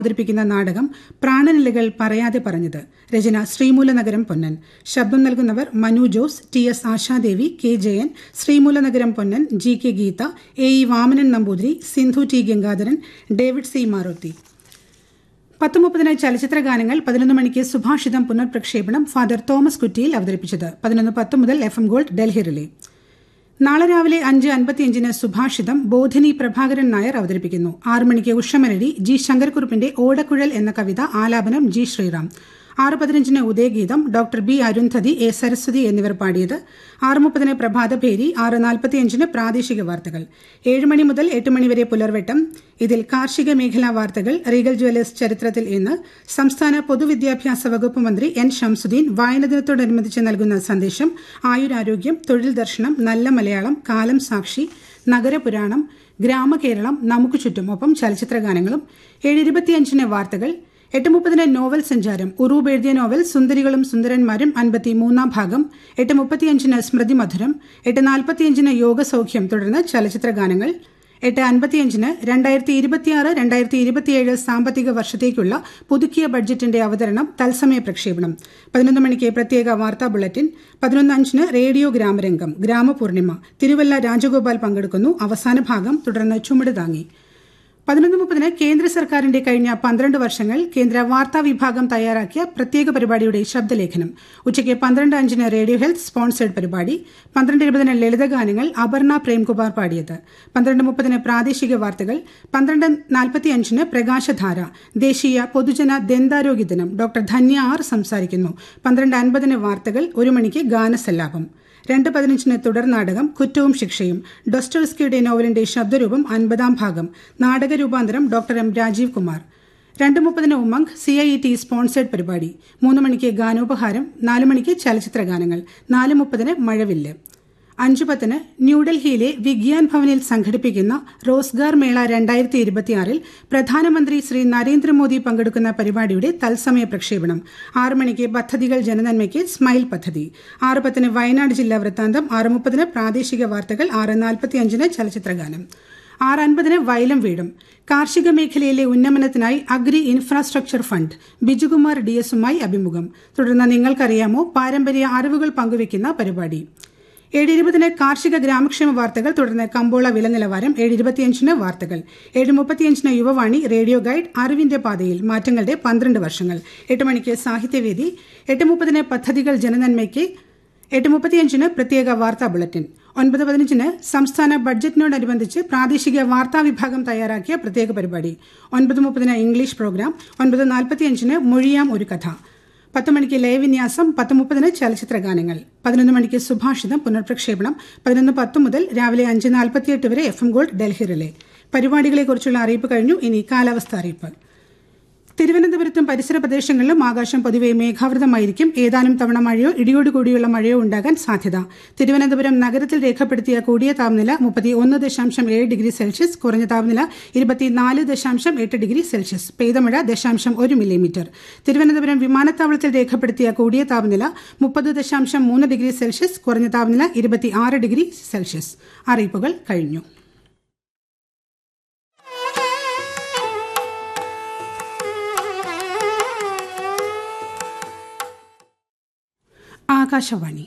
അവതരിപ്പിക്കുന്ന നാടകം പ്രാണനിലകൾ പറയാതെ പറഞ്ഞത് രചന ശ്രീമൂലനഗരം പൊന്നൻ ശബ്ദം നൽകുന്നവർ Manu Jose T S Ashadevi K Jayan Sreemoolanagaram Ponnan G K Geetha A E Vamanan Namboothiri Sindhu T Gangadharan David C Marothi പത്ത് മുപ്പതിന് ചലച്ചിത്ര ഗാനങ്ങൾ പതിനൊന്ന് മണിക്ക് സുഭാഷിതം പുനർപ്രക്ഷേപണം ഫാദർ തോമസ് കുറ്റിയിൽ അവതരിപ്പിച്ചത് പതിനൊന്ന് പത്ത് മുതൽ F M gold Delhi relay നാളെ രാവിലെ അഞ്ച് അൻപത്തിയഞ്ചിന് സുഭാഷിതം ബോധിനി പ്രഭാകരൻ നായർ അവതരിപ്പിക്കുന്നു ആറ് മണിക്ക് ഉഷമലരി ജി ശങ്കർകുറുപ്പിന്റെ ഓടക്കുഴൽ എന്ന കവിത ആലാപനം ജി ശ്രീറാം ആറ് പതിനഞ്ചിന് Udayageetham doctor B Arundhathi A Saraswathi എന്നിവർ പാടിയത് ആറ് മുപ്പതിന് പ്രഭാതഭേരി ആറ് നാൽപ്പത്തിയഞ്ചിന് പ്രാദേശിക വാർത്തകൾ ഏഴ് മണി മുതൽ എട്ട് മണിവരെ പുലർവെട്ടം ഇതിൽ കാർഷിക മേഖലാ വാർത്തകൾ റീഗൽ ജ്വല്ലേഴ്സ് ചരിത്രത്തിൽ ഇന്ന് സംസ്ഥാന പൊതുവിദ്യാഭ്യാസ വകുപ്പ് മന്ത്രി എൻ ഷംസുദ്ദീൻ വായന ദിനത്തോടനുബന്ധിച്ച് നൽകുന്ന സന്ദേശം ആയുരാരോഗ്യം തൊഴിൽ ദർശനം നല്ല മലയാളം കാലം സാക്ഷി നഗരപുരാണം ഗ്രാമകേരളം നമുക്ക് ചുറ്റും ഒപ്പം ചലച്ചിത്ര ഗാനങ്ങളും ഏഴ് ഇരുപത്തിയഞ്ചിന് വാർത്തകൾ എട്ട് മുപ്പതിന് നോവൽ സഞ്ചാരം ഉറൂബ് എഴുതിയ നോവൽ സുന്ദരികളും സുന്ദരന്മാരും അൻപത്തി മൂന്നാം ഭാഗം എട്ട് മുപ്പത്തിയഞ്ചിന് സ്മൃതി മധുരം എട്ട് നാൽപ്പത്തിയഞ്ചിന് യോഗസൗഖ്യം തുടർന്ന് ചലച്ചിത്ര ഗാനങ്ങൾ എട്ട് അൻപത്തിയഞ്ചിന് രണ്ടായിരത്തി ഇരുപത്തിയാറ് രണ്ടായിരത്തി ഇരുപത്തിയേഴ് സാമ്പത്തിക വർഷത്തേക്കുള്ള പുതുക്കിയ ബഡ്ജറ്റിന്റെ അവതരണം തത്സമയ പ്രക്ഷേപണം പതിനൊന്ന് മണിക്ക് പ്രത്യേക വാർത്താ ബുള്ളറ്റിൻ പതിനൊന്ന് അഞ്ചിന് റേഡിയോ ഗ്രാമരംഗം ഗ്രാമപൂർണിമ തിരുവല്ല രാജഗോപാൽ പങ്കെടുക്കുന്നു അവസാന ഭാഗം തുടർന്ന് ചുമട് താങ്ങി പതിനൊന്ന് മുപ്പതിന് കേന്ദ്ര സർക്കാരിന്റെ കഴിഞ്ഞ പന്ത്രണ്ട് വർഷങ്ങൾ കേന്ദ്ര വാർത്താ വിഭാഗം തയ്യാറാക്കിയ പ്രത്യേക പരിപാടിയുടെ ശബ്ദലേഖനം ഉച്ചയ്ക്ക് പന്ത്രണ്ട് അഞ്ചിന് റേഡിയോ ഹെൽത്ത് സ്പോൺസേഡ് പരിപാടി പന്ത്രണ്ട് ഇരുപതിന് ലളിതഗാനങ്ങൾ അപർണ പ്രേംകുമാർ പാടിയത് പന്ത്രണ്ട് മുപ്പതിന് പ്രാദേശിക വാർത്തകൾ പന്ത്രണ്ട് നാൽപ്പത്തിയഞ്ചിന് പ്രകാശധാര ദേശീയ പൊതുജന ദന്താരോഗ്യ ദിനം ഡോക്ടർ ധന്യ ആർ സംസാരിക്കുന്നു പന്ത്രണ്ട് അൻപതിന് വാർത്തകൾ ഒരു മണിക്ക് ഗാനസല്ലാപം രണ്ട് പതിനഞ്ചിന് തുടർ നാടകം കുറ്റവും ശിക്ഷയും ഡൊസ്റ്റോസ്കിയുടെ നോവലിന്റെ ശബ്ദരൂപം അൻപതാം ഭാഗം നാടകരൂപാന്തരം ഡോക്ടർ എം രാജീവ് കുമാർ രണ്ട് മുപ്പതിന് Umang C I T sponsored പരിപാടി മൂന്ന് മണിക്ക് ഗാനോപഹാരം നാല് മണിക്ക് ചലച്ചിത്ര ഗാനങ്ങൾ നാല് മുപ്പതിന് മഴവില്ല് അഞ്ചു പത്തിന് ന്യൂഡൽഹിയിലെ വിഗ്യാൻ ഭവനിൽ സംഘടിപ്പിക്കുന്ന റോസ്ഗാർ മേള രണ്ടായിരത്തി ഇരുപത്തിയാറിൽ പ്രധാനമന്ത്രി ശ്രീ നരേന്ദ്രമോദി പങ്കെടുക്കുന്ന പരിപാടിയുടെ തത്സമയ പ്രക്ഷേപണം ആറ് മണിക്ക് പദ്ധതികൾ ജനനന്മയ്ക്ക് സ്മൈൽ പദ്ധതി ആറ് പത്തിന് വയനാട് ജില്ലാ വൃത്താന്തം ആറ് മുപ്പതിന് പ്രാദേശിക വാർത്തകൾ ആറ് നാൽപ്പത്തിയഞ്ചിന് ചലച്ചിത്രഗാനം ആറ് അൻപതിന് വയലും വീടും കാർഷിക മേഖലയിലെ ഉന്നമനത്തിനായി agri infrastructure fund Bijukumar D എസുമായി അഭിമുഖം തുടർന്ന് നിങ്ങൾക്കറിയാമോ പാരമ്പര്യ അറിവുകൾ പങ്കുവയ്ക്കുന്ന പരിപാടി ഏഴ് ഇരുപതിന് കാർഷിക ഗ്രാമക്ഷേമ വാർത്തകൾ തുടർന്ന് കമ്പോള വില നിലവാരം ഏഴ് ഇരുപത്തിയഞ്ചിന് വാർത്തകൾ ഏഴ് മുപ്പത്തിയഞ്ചിന് യുവവാണി റേഡിയോ ഗൈഡ് അറിവിന്റെ പാതയിൽ മാറ്റങ്ങളുടെ പന്ത്രണ്ട് വർഷങ്ങൾ എട്ട് മണിക്ക് സാഹിത്യവേദി എട്ട് മുപ്പതിന് പദ്ധതികൾ ജനനന്മയ്ക്ക് എട്ട് മുപ്പത്തിയഞ്ചിന് പ്രത്യേക വാർത്താ ബുള്ളറ്റിൻ ഒൻപത് പതിനഞ്ചിന് സംസ്ഥാന ബഡ്ജറ്റിനോടനുബന്ധിച്ച് പ്രാദേശിക വാർത്താ വിഭാഗം തയ്യാറാക്കിയ പ്രത്യേക പരിപാടി ഒൻപത് മുപ്പതിന് ഇംഗ്ലീഷ് പ്രോഗ്രാം ഒൻപത് നാൽപ്പത്തിയഞ്ചിന് മൊഴിയാം ഒരു കഥ പത്ത് മണിക്ക് ലയവിന്യാസം പത്ത് മുപ്പതിന് ചലച്ചിത്ര ഗാനങ്ങൾ പതിനൊന്ന് മണിക്ക് സുഭാഷിതം പുനർപ്രക്ഷേപണം പതിനൊന്ന് പത്ത് മുതൽ രാവിലെ അഞ്ച് നാൽപ്പത്തിയെട്ട് വരെ F M gold Delhi relay പരിപാടികളെക്കുറിച്ചുള്ള അറിയിപ്പ് കഴിഞ്ഞു ഇനി കാലാവസ്ഥ അറിയിപ്പ് തിരുവനന്തപുരത്തും പരിസര പ്രദേശങ്ങളിലും ആകാശം പൊതുവെ മേഘാവൃതമായിരിക്കും ഏതാനും തവണ മഴയോ ഇടിയോടുകൂടിയുള്ള മഴയോ ഉണ്ടാകാൻ സാധ്യത തിരുവനന്തപുരം നഗരത്തിൽ രേഖപ്പെടുത്തിയ കൂടിയ താപനില മുപ്പത്തി ഒന്ന് ദശാംശം ഏഴ് ഡിഗ്രി സെൽഷ്യസ് കുറഞ്ഞ താപനില ഇരുപത്തിനാല് ദശാംശം എട്ട് ഡിഗ്രി സെൽഷ്യസ് പെയ്തമഴ ദശാംശം ഒരു മില്ലിമീറ്റർ തിരുവനന്തപുരം വിമാനത്താവളത്തിൽ രേഖപ്പെടുത്തിയ കൂടിയ താപനില മുപ്പത് ദശാംശം മൂന്ന് ഡിഗ്രി സെൽഷ്യസ് കുറഞ്ഞ താപനില ഇരുപത്തിയാറ് ഡിഗ്രി സെൽഷ്യസ് അറിയിപ്പുകൾ കഴിഞ്ഞു ആകാശവാണി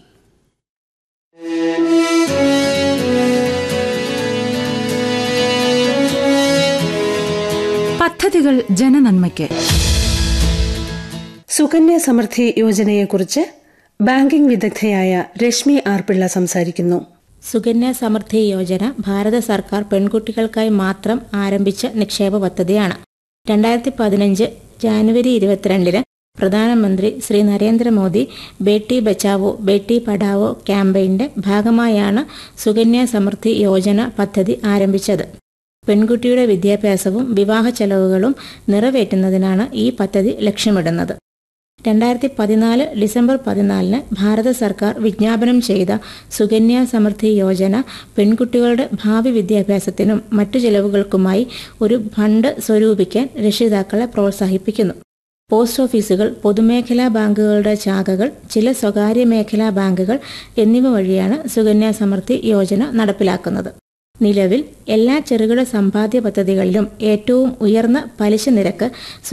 പദ്ധതികൾ ജനനന്മയ്ക്ക് സുകന്യ സമൃദ്ധി യോജനയെക്കുറിച്ച് ബാങ്കിംഗ് വിദഗ്ധയായ രശ്മി ആർ പിള്ള സംസാരിക്കുന്നു സുകന്യ സമൃദ്ധി യോജന ഭാരത സർക്കാർ പെൺകുട്ടികൾക്കായി മാത്രം ആരംഭിച്ച നിക്ഷേപ പദ്ധതിയാണ് രണ്ടായിരത്തി പതിനഞ്ച് ജാനുവരി ഇരുപത്തിരണ്ടിന് പ്രധാനമന്ത്രി ശ്രീ നരേന്ദ്രമോദി ബേട്ടി ബച്ചാവോ ബേട്ടി പഠാവോ ക്യാമ്പയിന്റെ ഭാഗമായാണ് സുകന്യ സമൃദ്ധി യോജന പദ്ധതി ആരംഭിച്ചത് പെൺകുട്ടിയുടെ വിദ്യാഭ്യാസവും വിവാഹ ചെലവുകളും നിറവേറ്റുന്നതിനാണ് ഈ പദ്ധതി ലക്ഷ്യമിടുന്നത് രണ്ടായിരത്തി പതിനാല് ഡിസംബർ പതിനാലിന് ഭാരത സർക്കാർ വിജ്ഞാപനം ചെയ്ത സുകന്യ സമൃദ്ധി യോജന പെൺകുട്ടികളുടെ ഭാവി വിദ്യാഭ്യാസത്തിനും മറ്റു ചെലവുകൾക്കുമായി ഒരു ഫണ്ട് സ്വരൂപിക്കാൻ രക്ഷിതാക്കളെ പ്രോത്സാഹിപ്പിക്കുന്നു പോസ്റ്റ് ഓഫീസുകൾ പൊതുമേഖലാ ബാങ്കുകളുടെ ശാഖകൾ ചില സ്വകാര്യ മേഖലാ ബാങ്കുകൾ എന്നിവ വഴിയാണ് സുകന്യ സമൃദ്ധി യോജന നടപ്പിലാക്കുന്നത് നിലവിൽ എല്ലാ ചെറുകിട സമ്പാദ്യ പദ്ധതികളിലും ഏറ്റവും ഉയർന്ന പലിശ നിരക്ക്